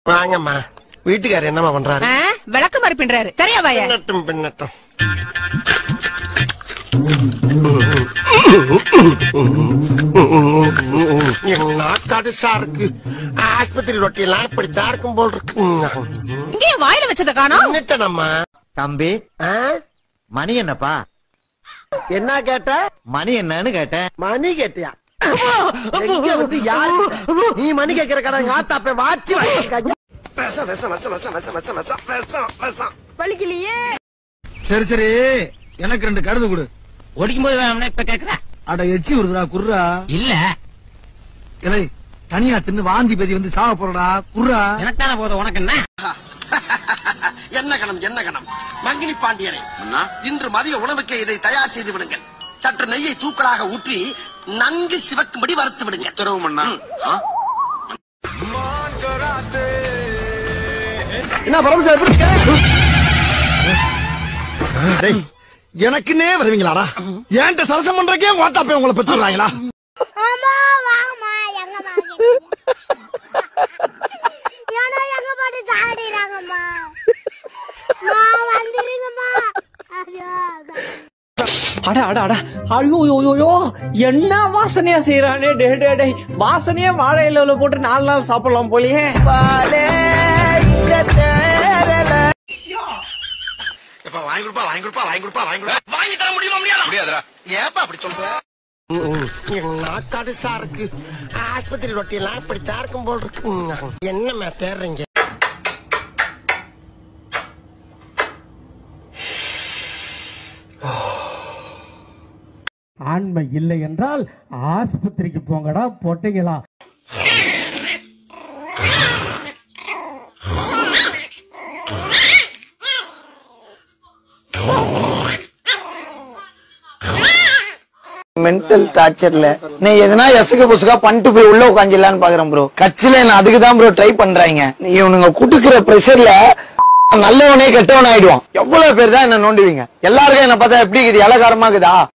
வாங்கம்மா வீட்டுக்காரர் என்னம்மா பண்றாரு ஆ, விளக்கு மாதிரி பின்றாரு சரியா வாய பின்னட்டும் பின்னட்டும் என் நாக்காடுசா இருக்கு ஆஸ்பத்திரி ரொட்டி எல்லாம் இப்படித்தான் இருக்கும் போல் இருக்கு இங்கே வாயில வச்சத காணோம் பின்னட்டனம்மா தம்பி ஆ? மணி என்னப்பா என்ன கேட்ட மணி என்னன்னு கேட்டேன் மணி கேட்டியா எங்க வந்து யாரு நீ மணி கேட்கிற கடை ஆத்தா போய் வாட்சி வாங்கிருக்காங்க விஷம் விஷம் விஷம் விஷம் விஷம் விஷம் விஷம் விஷம் விஷம் சரி சரி எனக்கு ரெண்டு கடுது கொடு ஒடிக்கும் போது வேணும்னா இப்ப கேக்குற அட எச்சி வருதுடா குர்ரா இல்ல இலை தனியா தின்னு வாந்தி பேதி வந்து சாவ போறடா குர்ரா எனக்கு தானே போதும் உனக்கு என்ன என்ன கணம் என்ன கணம் மங்கினி பாண்டியரை இன்று மதிய உணவுக்கு இதை தயார் செய்து விடுங்கள் சற்று நெய்யை தூக்கலாக ஊற்றி நன்கு சிவக்கும்படி வறுத்து விடுங்க உத்தரவு மண்ணா என்ன பரமசிவம் எப்படி இருக்க டேய், எனக்குன்னே வருவீங்களாடா ஏன்ட்ட சரசம் பண்றக்கே ஓட்டா போய் உங்களை பெற்றுறாங்களா அம்மா வாங்கம்மா எங்கம்மா ஏன்னா எங்க பாட்டு சாடிறாங்கம்மா நான் வந்துருங்கம்மா ஐயோ அட அட அட ஐயோ யோ யோ யோ என்ன வாசனையா செய்யறானே டே டே டே வாசனையே வாழை இலையில போட்டு நாலு நாள் சாப்பிடலாம் போலயே எப்ப வாங்கி கொடுப்பா வாங்கி கொடுப்பா வாங்கி கொடுப்பா வாங்கி கொடுப்பா வாங்கி தர முடியுமா முடியாதா முடியாதா ஏப்பா அப்படி சொல்ற என் நாக்காடுசா இருக்கு ஆஸ்பத்திரி ரொட்டி எல்லாம் இப்படித்தான் இருக்கும் போல் இருக்கு என்னம்மா தேடுறீங்க ஆண்மை இல்லை என்றால் ஆஸ்பத்திரிக்கு போங்கடா பொட்டைங்களா மென்டல் டார்ச்சர்ல நீ எதனா எசுக்கு புசுக்கா பண்ணிட்டு போய் உள்ள உட்காந்துலான்னு பாக்குறேன் ப்ரோ கட்சியில நான் அதுக்கு தான் ப்ரோ ட்ரை பண்றாங்க இவனுங்க குட்டுக்கிற பிரஷர்ல நல்லவனே கெட்டவன் ஆயிடுவான் எவ்வளவு பேர் தான் என்ன நோண்டுவீங்க எல்லாருக்கும் என்ன பார்த்தா எப்படி இருக்குது இலகாரமா இருக்குதா